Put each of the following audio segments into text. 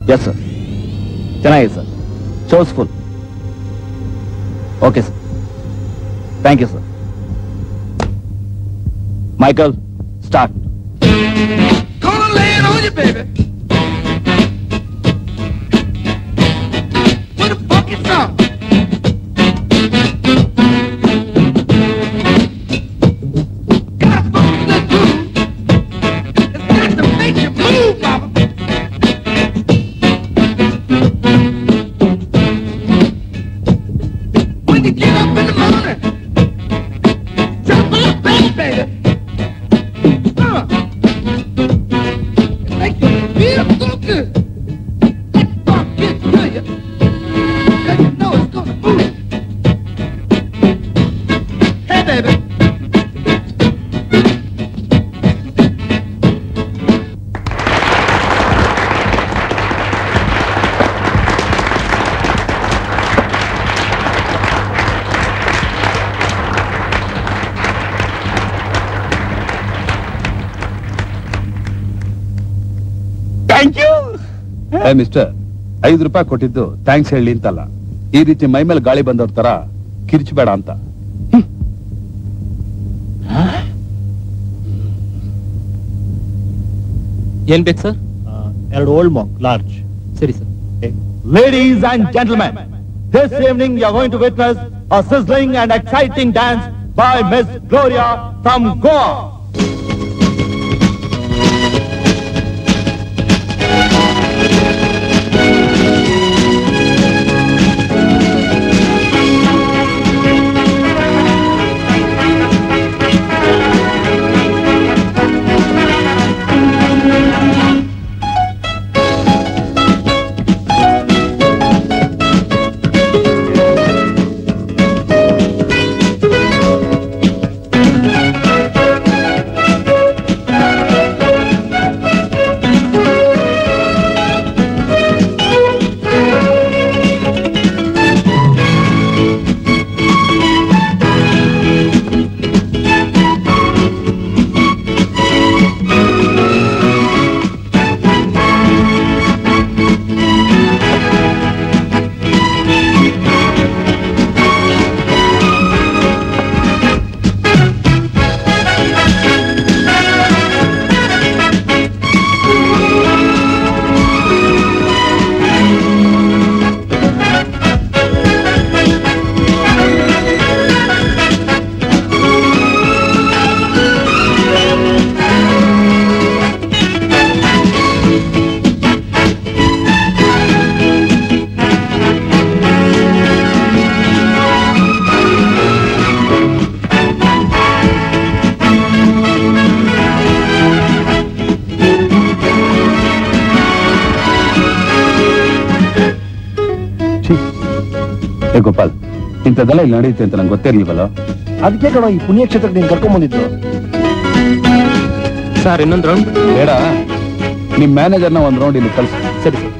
S sir ಚೆನ್ನಾಗಿದೆ sir ಚೋಸ್ಫುಲ್ okay sir thank you sir Michael start Gonna lay it on you, baby. With a funky song. Got a funky good groove. It's got to make you move, mama. When you get up in the morning, jump up, baby, baby. Uh. Make you feel so good. Let the funk get to you. Cause you know it's gonna move. Hey, baby. Thank you ಏ mister ಐದು ರೂಪಾಯಿ ಕೊಟ್ಟಿದ್ದು thanks ಹೇಳಿ ಅಂತಲ್ಲ ಈ ರೀತಿ ಮೈ ಮೇಲೆ ಗಾಳಿ ಬಂದವ್ರ ತರ ಕಿರ್ಚಬೇಡ ಅಂತ ಏನ್ ಬೇಕು ಸರ್ ಎರಡು ಓಲ್ಡ್ ಮಾಂಕ್ ಲಾರ್ಜ್ ಸರಿ sir Ladies and gentlemen, this evening you are going to witness a sizzling and exciting dance by Miss Gloria from Goa. ಛೀ. ಏ ಗೋಪಾಲ್ ಇಂಥದ್ದೆಲ್ಲ ಇಲ್ಲಿ ನಡೆಯುತ್ತೆ ಅಂತ ನಂಗೆ ಗೊತ್ತಿರ್ಲಿಲ್ವಲ್ಲ ಅದಕ್ಕೆ ಕಣ ಈ ಪುಣ್ಯಕ್ಷೇತ್ರಕ್ಕೆ ನೀನು ಕರ್ಕೊಂಡ್ ಬಂದಿದ್ದು ಸರ್ ಇನ್ನೊಂದು ರೌಂಡ್ ಬೇಡ ನಿಮ್ ಮ್ಯಾನೇಜರ್ನ ಒಂದ್ ರೌಂಡ್ ಇಲ್ಲಿ ಕಳ್ಸಿ ಸರಿ sir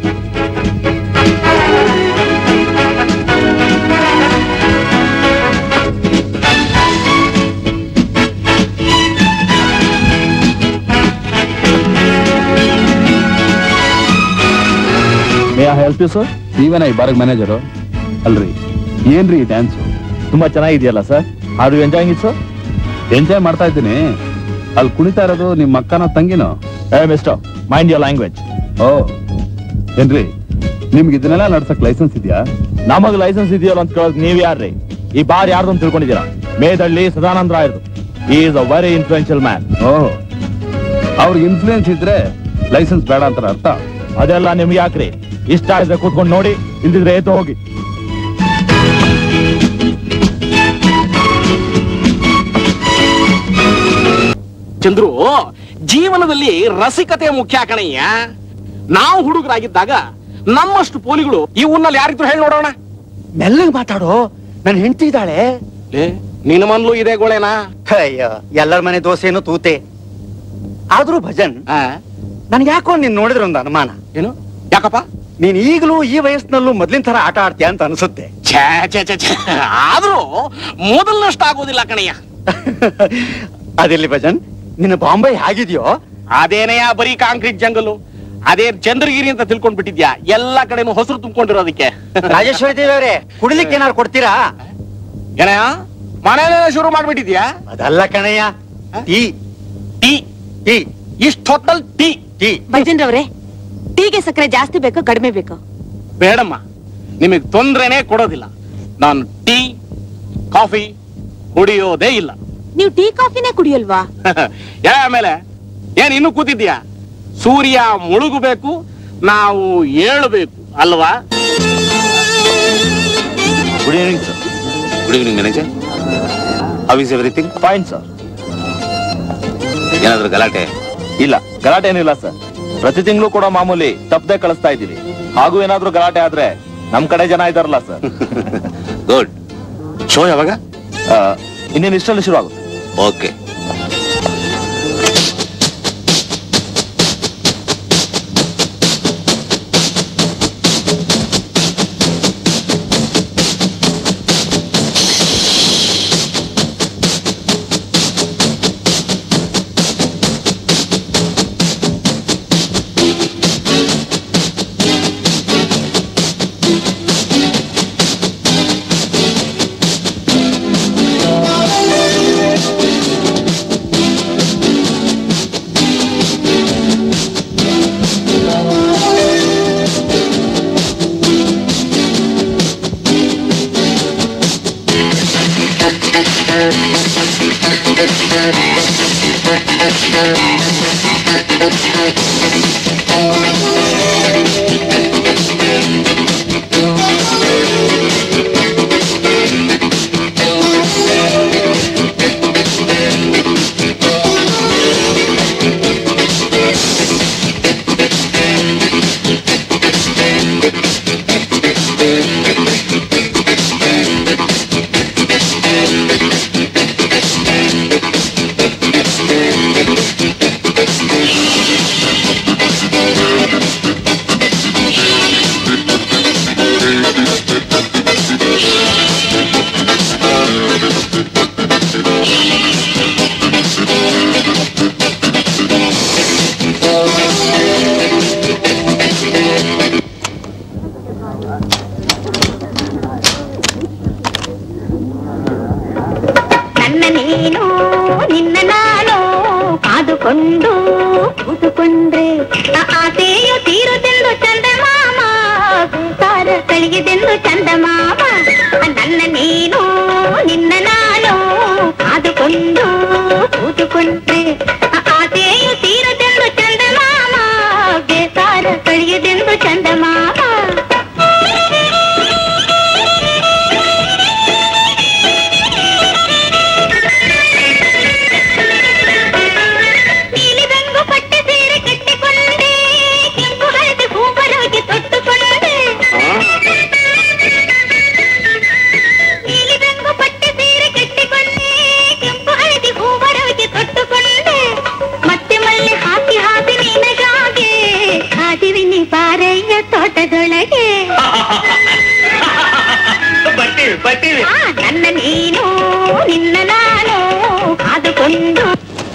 may I help you sir ನೀವೇನ ಈ ಬಾರಿಗೆ ಮ್ಯಾನೇಜರು ಅಲ್ರಿ ಏನ್ರಿ ಈ ಡ್ಯಾನ್ಸು ತುಂಬಾ ಚೆನ್ನಾಗಿದೆಯಲ್ಲ sir are you enjoying it sir enjoy ಮಾಡ್ತಾ ಇದ್ದೀನಿ ಅಲ್ಲಿ ಕುಣಿತಾ ಇರೋದು ನಿಮ್ಮ ಅಕ್ಕನ ತಂಗಿನೋ ಏ ಮಿಸ್ಟರ್ ಮೈಂಡ್ ಯೋರ್ ಲ್ಯಾಂಗ್ವೇಜ್ ಓ ಏನ್ರಿ ನಿಮ್ಗೆ ಇದನ್ನೆಲ್ಲ ನಡ್ಸಕ್ ಲೈಸೆನ್ಸ್ ಇದೆಯಾ ನಮಗ್ ಲೈಸೆನ್ಸ್ ಇದೆಯಲ್ಲ ಅಂತ ಕೇಳೋದು ನೀವ್ ಯಾರ್ರಿ ಈ ಬಾರ್ ಯಾರ್ದು ಅಂತ ತಿಳ್ಕೊಂಡಿದ್ದೀರಾ ಮೇದಳ್ಳಿ ಸದಾನಂದ ರಾಯರ್ದು is a very influential man ಓ ಅವ್ರಿಗೆ ಇನ್ಫ್ಲೂಯೆನ್ಸ್ ಇದ್ರೆ ಲೈಸೆನ್ಸ್ ಬೇಡ ಅಂತಾರ ಅರ್ಥ ಅದೆಲ್ಲ ನಿಮ್ಗೆ ಯಾಕ್ರಿ ಇಷ್ಟ ಆಗಿದ್ರೆ ಕೂತ್ಕೊಂಡು ನೋಡಿ ಇಲ್ದಿದ್ರೆ ಏತು ಹೋಗಿ ಚಂದ್ರು ಜೀವನದಲ್ಲಿ ರಸಿಕತೆ ಮುಖ್ಯ ಕಣಯ್ಯ ನಾವು ಹುಡುಗರಾಗಿದ್ದಾಗ ನಮ್ಮಷ್ಟು ಪೋಲಿಗಳು ಈ ಊರ್ನಲ್ಲಿ ಯಾರಿದ್ರು ಹೇಳಿ ನೋಡೋಣ ಮೆಲ್ಲಗೆ ಮಾತಾಡೋ ನನ್ ಹೆಂಡತಿ ಇದ್ದಾಳೆ ಲೇ, ನಿನ್ನ ಮನ್ಲು ಇದೆ ಗೋಳೆನಾ ಅಯ್ಯ ಎಲ್ಲರ ಮನೆ ದೋಸೆನು ತೂತೆ ಆದ್ರೂ ಭಜನ್ ಆ, ನನ್ಗೆ ಯಾಕೋ ನೀನ್ ನೋಡಿದ್ರೆ ಒಂದು ಅನುಮಾನ ಏನು ಯಾಕಪ್ಪ ನೀನ್ ಈಗಲೂ ಈ ವಯಸ್ಸಿನಲ್ಲೂ ಮೊದ್ಲಿನ ತರ ಆಟ ಆಡ್ತೀಯ ಅಂತ ಅನ್ಸುತ್ತೆ ಛೇ ಛೇ ಛೇ ಛೇ ಆದ್ರೂ ಮೊದಲನಷ್ಟು ಆಗೋದಿಲ್ಲ ಕಣಯ್ಯ ಅದಿರ್ಲಿ ಭಜನ್ ನಿನ್ನ ಬಾಂಬೆ ಹೇಗಿದ್ಯೋ ಅದೇನೆಯ ಬರೀ ಕಾಂಕ್ರೀಟ್ ಜಂಗಲು ಅದೇನ್ ಚಂದ್ರಗಿರಿ ಅಂತ ತಿಳ್ಕೊಂಡ್ಬಿಟ್ಟಿದ್ಯಾ ಎಲ್ಲಾ ಕಡೆನೂ ಹೊಸರು ತುಂಬಿಕೊಂಡಿರೋದಕ್ಕೆ ರಾಜೇಶ್ವರಿ ದೇವಿ ಅವರೇ ಕುಡಿಲಿಕ್ಕೆ ಏನಾರು ಕೊಡ್ತೀರಾ ಏನಯ್ಯ ಮನೇಲೆ ಶುರು ಮಾಡ್ಬಿಟ್ಟಿದ್ಯಾ ಅದಲ್ಲ ಕಣಯ್ಯ ಟೀ ಟೀ ಟೀ ಇಷ್ಟ ಹೊತ್ತಲ್ ಟೀ ಟೀ ಭಜನ್ರವ್ರೆ ಟೀಗೆ ಸಕ್ಕರೆ ಜಾಸ್ತಿ ಬೇಕೋ ಕಡಿಮೆ ಬೇಕೋ ಬೇಡಮ್ಮ ನಿಮಗ್ ತೊಂದ್ರೆನೇ ಕೊಡೋದಿಲ್ಲ ನಾನು ಟೀ ಕಾಫಿ ಕುಡಿಯೋದೇ ಇಲ್ಲ ನೀವು ಟೀ ಕಾಫಿನೇ ಕುಡಿಯಲ್ವಾ ಯಾ ಆಮೇಲೆ ಏನ್ ಇನ್ನು ಕೂತಿದ್ಯಾ ಸೂರ್ಯ ಮುಳುಗಬೇಕು ನಾವು ಏಳಬೇಕು ಅಲ್ವಾ good evening sir good evening manager how is everything fine sir ಏನಾದ್ರು ಗಲಾಟೆ ಇಲ್ಲ ಗಲಾಟೆ ಏನಿಲ್ಲ ಸರ್ ಪ್ರತಿ ತಿಂಗಳು ಕೂಡ ಮಾಮೂಲಿ ತಪ್ಪದೆ ಕಳಿಸ್ತಾ ಇದ್ದೀವಿ ಹಾಗೂ ಏನಾದ್ರೂ ಗಲಾಟೆ ಆದ್ರೆ ನಮ್ ಕಡೆ ಜನ ಇದಾರಲ್ಲ ಸರ್ ಗುಡ್ ಶೋ ಯಾವಾಗ ಇನ್ನೇನು ಇಷ್ಟರಲ್ಲಿ ಶುರು ಆಗುತ್ತೆ ಓಕೆ ನನ್ನ ನೀನು ನಿನ್ನ ನಾನು ಕಾದುಕೊಂಡು ಕೂತುಕೊಂಡ್ರೆ ಆ ಆಸೆಯು ತೀರುದೆಂದು ಚಂದಮಾಮ ಸಾರ ಕಳಿಗೆದೆಂದು ಚಂದಮಾಮ ನನ್ನ ನೀನು ನಿನ್ನ ನಾನು ಕಾದುಕೊಂಡು ಕೂತುಕೊಂಡ್ರೆ ಆ ಆಸೆಯು ತೀರುದೆಂದು ಚಂದಮಾಮ ಬೇಸಾರ ಕಳಿಗೆದೆಂದು ಚಂದಮಾಮ ನೀಲಿ ರಂಗು ಪಟ್ಟೆ ಸೀರೆ ಕಟ್ಟಿಕೊಂಡೆ ಕೆಂಪು ಹಳದಿ ಹೂವರಾಗಿ ತೊಟ್ಟುಕೊಂಡೆ ನೀಲಿ ರಂಗು ಪಟ್ಟೆ ಸೀರೆ ಕಟ್ಟಿಕೊಂಡೆ ಕೆಂಪು ಹಳದಿ ಹೂವರಾಗಿ ತೊಟ್ಟುಕೊಂಡೆ ಮತ್ತೆ ಮಲ್ಲೆ ಹಾಕಿ ಹಾಕಿ ನಿನಗಾಗೆ ಕಾದಿವಿನಿ ಪಾರಯ್ಯ ತೋಟದೊಳಗೆ ಆ, ನನ್ನ ನೀನು ನಿನ್ನ ನಾನು ಕಾದುಕೊಂಡು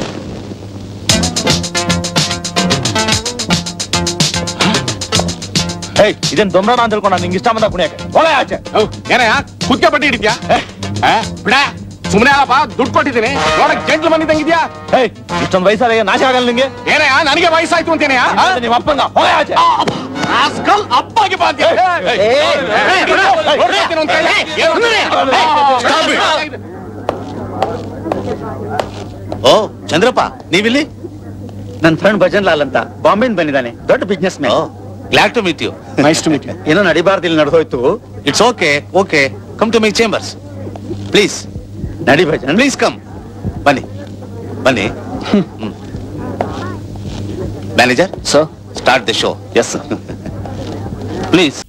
ಏಯ್ ಇದೇನ್ ದೊಂಬರಾಣ ಅಂತ ತಿಳ್ಕೊಂಡ ನಿಂಗೆ ಇಷ್ಟ ಬಂದ ಕುಣಿಯಕ್ಕೆ ಹೋಗ ಆಚೆ ಏನಯ್ಯ ಕುದ್ಕೆ ಬಟ್ಟಿ ಹಿಡಿದ್ಯಾ ಬಿಡ ಸುಮ್ನೆ ಅಲ್ಲಪ್ಪ ದುಡ್ಡು ಕೊಟ್ಟಿದ್ದೀನಿ ನೋಡಕ್ ಜಂಟ್ಲು ಮನಿ ತಂಗಿದ್ಯಾ ಏಯ್ ಇಷ್ಟೊಂದು ವಯಸ್ಸಾದ ನಾಶ ಆಗಲ್ಲ ನಿಂಗೆ ಏನಯ್ಯ ನನಗೆ ವಯಸ್ಸಾಯ್ತು ಅಂತೇನೆಯಾ ಅದು ನಿಮ್ಮ ಅಪ್ಪಂಗ ಹೋಗ ಆಚೆ ರಾಸ್ಕಲ್ ಅಪ್ಪಾಗಿ ಬಾಧ್ಯ ಓ ಚಂದ್ರಪ್ಪ ನೀವಿಲ್ಲಿ ನನ್ನ ಫ್ರೆಂಡ್ ಭಜನ್ ಲಾಲ್ ಅಂತ ಬಾಂಬೆಯಿಂದ ಬಂದಿದ್ದಾನೆ ದೊಡ್ಡ business oh man glad to meet you nice to meet ಏನೋ ನಡಿಬಾರ್ದು ಇಲ್ಲಿ ನಡೆದೋಯ್ತು it's okay okay come to my chambers please ನಡಿ ಭಜನ್ ಪ್ಲೀಸ್ ಕಮ್ ಬನ್ನಿ ಬನ್ನಿ manager sir start the show yes sir please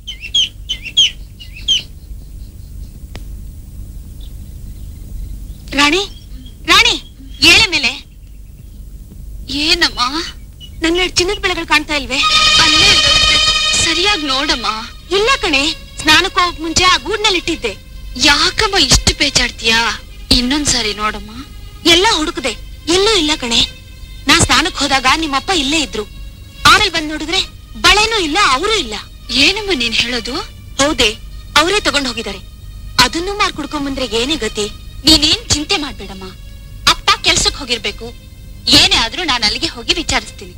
Rani Rani ಏಳೆ ಮೇಲೆ ಏನಮ್ಮ ನನ್ನ ಚಿನ್ನದ ಬೆಳೆಗಳು ಕಾಣ್ತಾ ಇಲ್ವೇ ಅಲ್ಲೇ ಸರಿಯಾಗಿ ನೋಡಮ್ಮ ಇಲ್ಲ ಕಣೆ ಸ್ನಾನಕ್ಕೆ ಹೋಗಕ್ ಮುಂಚೆ ಆ ಗೂಡ್ನಲ್ಲಿ ಇಟ್ಟಿದ್ದೆ ಯಾಕಮ್ಮ ಇಷ್ಟು ಬೇಜಾಡ್ತೀಯಾ ಇನ್ನೊಂದ್ಸರಿ ನೋಡಮ್ಮ ಎಲ್ಲ ಹುಡುಕದೆ ಎಲ್ಲೂ ಇಲ್ಲ ಕಣೆ ನಾ ಸ್ನಾನಕ್ ಹೋದಾಗ ನಿಮ್ಮಪ್ಪ ಇಲ್ಲೇ ಇದ್ರು ಆಮೇಲೆ ಬಂದ್ ನೋಡಿದ್ರೆ ಬಳೆನೂ ಇಲ್ಲ ಅವರೂ ಇಲ್ಲ ಏನಮ್ಮ ನೀನ್ ಹೇಳೋದು ಹೌದೇ ಅವರೇ ತಗೊಂಡ್ ಹೋಗಿದ್ದಾರೆ ಅದನ್ನು ಮಾರ್ ಕುಡ್ಕೊಂಬಂದ್ರೆ ಏನೇ ಗತಿ ನೀನೇನ್ ಚಿಂತೆ ಮಾಡ್ಬೇಡಮ್ಮ ಅಪ್ಪ ಕೆಲ್ಸಕ್ ಹೋಗಿರ್ಬೇಕು ಏನೇ ಆದ್ರೂ ನಾನು ಅಲ್ಲಿಗೆ ಹೋಗಿ ವಿಚಾರಿಸ್ತೀನಿ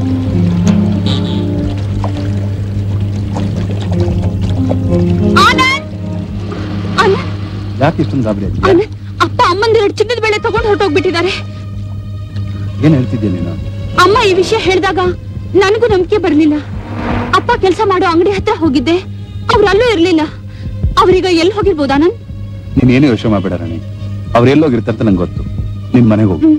ಯಾಕೆ ಇಷ್ಟೊಂದು ಗಾಬರಿ ಆಗಿದೆ ಆನಂದ್ ಅಪ್ಪ ಅಮ್ಮಂದ ಎರಡು ಚಿನ್ನದ ಬೆಳೆ ತಗೊಂಡು ಹೊರಟೋಗ್ಬಿಟ್ಟಿದ್ದಾರೆ ಏನ್ ಹೇಳ್ತಿದ್ಯಾ ನೀನು ಅಮ್ಮ ಈ ವಿಷಯ ಹೇಳಿದಾಗ ನನಗೂ ನಂಬಿಕೆ ಬರ್ಲಿಲ್ಲ ಅಪ್ಪ ಕೆಲಸ ಮಾಡೋ ಅಂಗಡಿ ಹತ್ರ ಹೋಗಿದ್ದೆ ಅವ್ರು ಅಲ್ಲೂ ಇರ್ಲಿಲ್ಲ ಅವ್ರೀಗ ಎಲ್ಲಿ ಹೋಗಿರ್ಬೋದಾ ನನ್ ನೀನ್ ಏನು ಯೋಚನೆ ಮಾಡ್ಬೇಡ ರಾಣಿ ಅವ್ರು ಎಲ್ಲೋಗಿರ್ತಾರೆ ಅಂತ ನಂಗೆ ಗೊತ್ತು ನಿನ್ ಮನೆಗೆ ಹೋಗು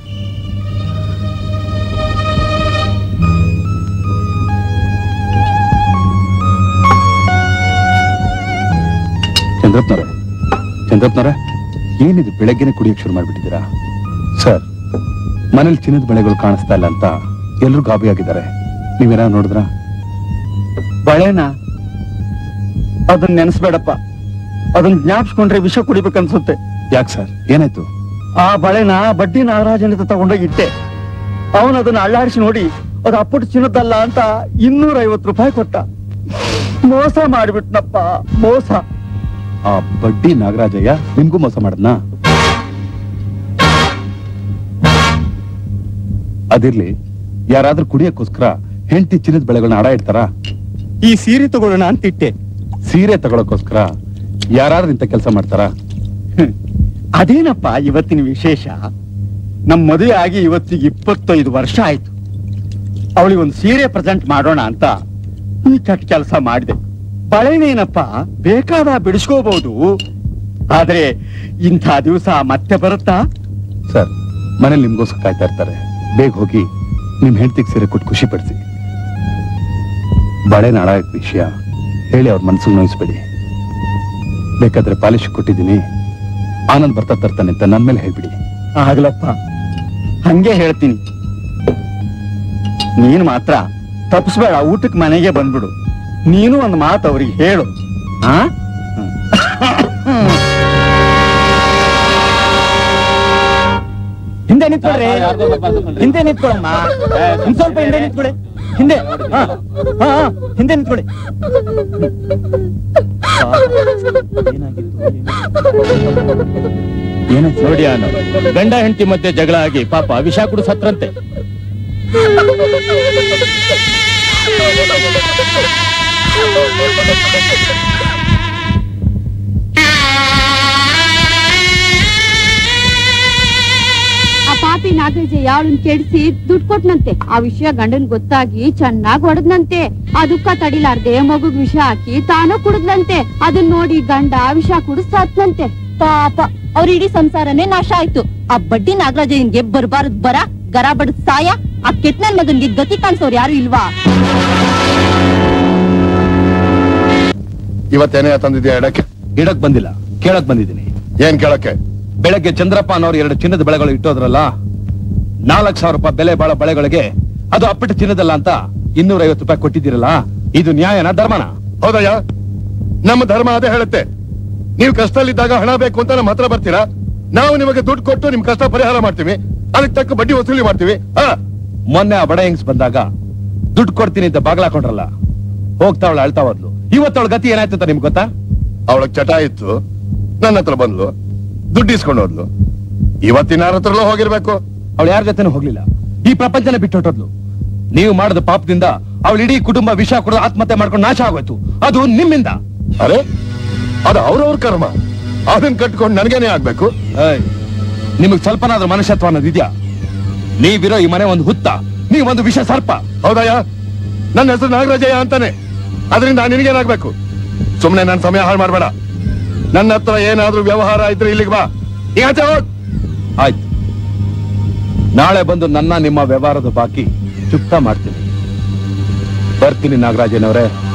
ಚಂದ್ರಪ್ಪನವ್ರೆ ಚಂದ್ರಪ್ಪನವ್ರೆ ಏನಿದು ಬೆಳಗ್ಗೆನೆ ಕುಡಿಯಕ್ ಶುರು ಮಾಡ್ಬಿಟ್ಟಿದ್ದೀರಾ ಸರ್ ಮನೇಲಿ ಚಿನ್ನದ ಬೆಳೆಗಳು ಕಾಣಿಸ್ತಾ ಇಲ್ಲ ಅಂತ ಎಲ್ರು ಗಾಬರಿ ಆಗಿದ್ದಾರೆ ನೀವೇನ ನೋಡಿದ್ರ ಬಳೆನ ಅದನ್ನ ನೆನೆಸ್ಬೇಡಪ್ಪ ಅದನ್ನ ಜ್ಞಾಪಿಸ್ಕೊಂಡ್ರೆ ವಿಷ ಕುಡಿಬೇಕನ್ಸುತ್ತೆ ಯಾಕೆ ಸರ್ ಏನಾಯ್ತು ಆ ಬಳೆನ ಬಡ್ಡಿ ನಾಗರಾಜನಿಂದ ತಗೊಂಡೋಗಿ ಇಟ್ಟೆ ಅವನು ಅದನ್ನ ಅಳ್ಳಾಡಿಸಿ ನೋಡಿ ಅದು ಅಪ್ಪಟ್ಟು ಚಿನ್ನದಲ್ಲ ಅಂತ ಇನ್ನೂರ ಐವತ್ತು ರೂಪಾಯಿ ಕೊಟ್ಟ ಮೋಸ ಮಾಡಿಬಿಟ್ನಪ್ಪ ಮೋಸ ಆ ಬಡ್ಡಿ ನಾಗರಾಜಯ್ಯ ನಿಮ್ಗೂ ಮೋಸ ಮಾಡದ್ನಾ ಅದಿರ್ಲಿ ಯಾರಾದ್ರೂ ಕುಡಿಯಕ್ಕೋಸ್ಕರ ಹೆಂಡತಿ ಚಿನ್ನದ ಬೆಳೆಗಳನ್ನ ಅಡ ಇಡ್ತಾರ ಈ ಸೀರೆ ತಗೊಳ್ಳೋಣ ಅಂತಿಟ್ಟೆ ಸೀರೆ ತಗೊಳಕ್ಕೋಸ್ಕರ ಯಾರಾದ್ರೂ ಇಂಥ ಕೆಲಸ ಮಾಡ್ತಾರ ಅದೇನಪ್ಪ ಇವತ್ತಿನ ವಿಶೇಷ ನಮ್ ಮದುವೆ ಆಗಿ ಇವತ್ತಿಗೆ ಇಪ್ಪತ್ತೈದು ವರ್ಷ ಆಯ್ತು ಅವಳಿಗೆ ಒಂದು ಸೀರೆ ಪ್ರೆಸೆಂಟ್ ಮಾಡೋಣ ಅಂತ ಈ ಕೆಟ್ಟ ಕೆಲಸ ಮಾಡಿದೆ ಬಳೆನೇನಪ್ಪ ಬೇಕಾದ ಬಿಡಿಸ್ಕೋಬಹುದು ಆದ್ರೆ ಇಂಥ ದಿವಸ ಮತ್ತೆ ಬರುತ್ತಾ ಸರ್ ಮನೇಲಿ ನಿಮ್ಗೋಸ್ಕರ ಕಾಯ್ತಾ ಇರ್ತಾರೆ ಬೇಗ ಹೋಗಿ ನಿಮ್ ಹೆಂಡತಿಗೆ ಸೀರೆ ಕೊಟ್ಟು ಖುಷಿ ಪಡಿಸಿ ಬಳೆ ನಾಡಕ ವಿಷಯ ಹೇಳಿ ಅವ್ರ ಮನ್ಸಿಗೆ ನೋಯಿಸ್ಬೇಡಿ ಬೇಕಾದ್ರೆ ಪಾಲಿಶ್ ಕೊಟ್ಟಿದ್ದೀನಿ ಆನಂದ್ ಬರ್ತಾ ತರ್ತಾನೆ ಅಂತ ನನ್ ಮೇಲೆ ಹೇಳ್ಬಿಡಿ ಆಗ್ಲಪ್ಪ ಹಂಗೆ ಹೇಳ್ತೀನಿ ನೀನ್ ಮಾತ್ರ ತಪ್ಪಿಸ್ಬೇಡ ಊಟಕ್ಕೆ ಮನೆಗೆ ಬಂದ್ಬಿಡು ನೀನು ಒಂದು ಮಾತು ಅವ್ರಿಗೆ ಹೇಳು ಆ ಹಿಂದೆ ನಿಂತ್ಕೊಳ್ರಿ ಹಿಂದೆ ನಿಂತ್ಕೊಳಮ್ಮ ಇನ್ ಸ್ವಲ್ಪ ಹಿಂದೆ ನಿಂತ್ಕೊಳ್ಳಿ ಹಿಂದೆ ಹಾ ಹಾ ಹಾ, ಹಿಂದೆ ನಿಂತ್ಕೊಳ್ಳಿ ಏನಾಯ್ತು ನೋಡಿ ಅನ್ನ ಗಂಡ ಹೆಂಡತಿ ಮಧ್ಯೆ ಜಗಳ ಆಗಿ ಪಾಪ ವಿಷ ಕುಡು ಸತ್ರಂತೆ ಆ ಪಾಪಿ ನಾಗರಾಜಯ್ಯ ಅವಳನ್ ಕೆಡಿಸಿ ದುಡ್ಡು ಕೊಟ್ನಂತೆ ಆ ವಿಷಯ ಗಂಡನ್ ಗೊತ್ತಾಗಿ ಚೆನ್ನಾಗ್ ಹೊಡೆದ್ನಂತೆ ಆ ದುಃಖ ತಡಿಲಾರ್ದೆ ಮಗುಗ್ ವಿಷ ಹಾಕಿ ತಾನು ಕುಡಿದ್ನಂತೆ ಅದನ್ ನೋಡಿ ಗಂಡ ವಿಷ ಕುಡಿದ್ ಸತ್ನಂತೆ ಪಾಪ ಅವ್ರ ಇಡೀ ಸಂಸಾರನೇ ನಾಶ ಆಯ್ತು ಆ ಬಡ್ಡಿ ನಾಗರಾಜಯ್ಯನ್ಗೆ ಬರ್ಬಾರದ್ ಬರ ಗರ ಬಡದ್ ಸಾಯ ಆ ಕೆಟ್ನನ್ ಮಗನ್ಗೆ ಗತಿ ಕಾಣಿಸೋರ್ ಯಾರು ಇಲ್ವಾ ಇವತ್ತೇನೇ ತಂದಿದ್ಯಾ ಎಡಕ್ಕೆ ಇಡಕ್ ಬಂದಿಲ್ಲ ಕೇಳಕ್ ಬಂದಿದ್ದೀನಿ ಏನ್ ಕೇಳಕ್ಕೆ ಬೆಳಗ್ಗೆ ಚಂದ್ರಪ್ಪ ಅನ್ನೋರು ಎರಡು ಚಿನ್ನದ ಬೆಳೆಗಳು ಇಟ್ಟೋದ್ರಲ್ಲ ನಾಲ್ಕು ಸಾವಿರ ರೂಪಾಯಿ ಬೆಲೆ ಬಾಳೋ ಬೆಳೆಗಳಿಗೆ ಅದು ಅಪ್ಪಟ ಚಿನ್ನದಲ್ಲ ಅಂತ ಇನ್ನೂರ ಐವತ್ತು ರೂಪಾಯಿ ಕೊಟ್ಟಿದ್ದೀರಲ್ಲ ಇದು ನ್ಯಾಯನ ಧರ್ಮನ ಹೌದಯ್ಯ ನಮ್ಮ ಧರ್ಮ ಅದೇ ಹೇಳುತ್ತೆ ನೀವು ಕಷ್ಟದಲ್ಲಿದ್ದಾಗ ಹಣ ಬೇಕು ಅಂತ ನಮ್ಮ ಹತ್ರ ಬರ್ತೀರಾ ನಾವು ನಿಮಗೆ ದುಡ್ಡು ಕೊಟ್ಟು ನಿಮ್ ಕಷ್ಟ ಪರಿಹಾರ ಮಾಡ್ತೀವಿ ಅದಕ್ಕೆ ತಕ್ಕ ಬಡ್ಡಿ ವಸೂಲಿ ಮಾಡ್ತೀವಿ ಹಾ ಮೊನ್ನೆ ಆ ಬಡ ಹೆಂಗ್ಸ್ ಬಂದಾಗ ದುಡ್ಡು ಕೊಡ್ತೀನಿ ಅಂತ ಬಾಗ್ಲಾಕೊಂಡ್ರಲ್ಲ ಹೋಗ್ತಾವಳ ಅಳ್ತಾ ಹೋದ್ಲು ಇವತ್ತವಳ ಗತಿ ಏನಾಯ್ತು ಅಂತ ನಿಮ್ಗೆ ಗೊತ್ತಾ ಅವಳಗ್ ಚಟ ಇತ್ತು ನನ್ನ ಹತ್ರ ಬಂದ್ಲು ದುಡ್ಡು ಇಸ್ಕೊಂಡು ಹೋದ್ಲು ಇವತ್ತಿನ ಯಾರ ಹತ್ರಲೂ ಹೋಗಿರ್ಬೇಕು ಅವಳು ಯಾರ ಜೊತೆನೂ ಹೋಗ್ಲಿಲ್ಲ ಈ ಪ್ರಪಂಚನ ಬಿಟ್ಟು ಹೊಟ್ಟೋದ್ಲು ನೀವು ಮಾಡಿದ ಪಾಪದಿಂದ ಅವಳ ಇಡೀ ಕುಟುಂಬ ವಿಷ ಕುಡಿದು ಆತ್ಮಹತ್ಯೆ ಮಾಡ್ಕೊಂಡು ನಾಶ ಆಗೋಯ್ತು ಅದು ನಿಮ್ಮಿಂದ ಅರೆ ಅದು ಅವ್ರವ್ರ ಕರ್ಮ ಅದನ್ನ ಕಟ್ಕೊಂಡು ನನಗೇನೆ ಆಗ್ಬೇಕು ಏಯ್, ನಿಮಗ್ ಸ್ವಲ್ಪನಾದ್ರೂ ಮನುಷ್ಯತ್ವ ಅನ್ನೋದಿದ್ಯಾ ನೀವಿರೋ ಈ ಮನೆ ಒಂದು ಹುತ್ತ ನೀವೊಂದು ವಿಷ ಸರ್ಪ ಹೌದಯ್ಯ ನನ್ನ ಹೆಸರು ನಾಗರಾಜಯ್ಯ ಅಂತಾನೆ ಅದರಿಂದ ನಿನಗೇನಾಗ್ಬೇಕು ಸುಮ್ನೆ ನನ್ನ ಸಮಯ ಹಾಳು ಮಾಡ್ಬೇಡ ನನ್ನ ಹತ್ರ ಏನಾದ್ರೂ ವ್ಯವಹಾರ ಇದ್ರೆ ಇಲ್ಲಿಗೆ ಬಾ ಈಗ ಆಚೆ ಹೋಗ್ ಆಯ್ತು ನಾಳೆ ಬಂದು ನನ್ನ ನಿಮ್ಮ ವ್ಯವಹಾರದ ಬಾಕಿ ಚುಕ್ತಾ ಮಾಡ್ತೀನಿ ಬರ್ತೀನಿ ನಾಗರಾಜನವರೇ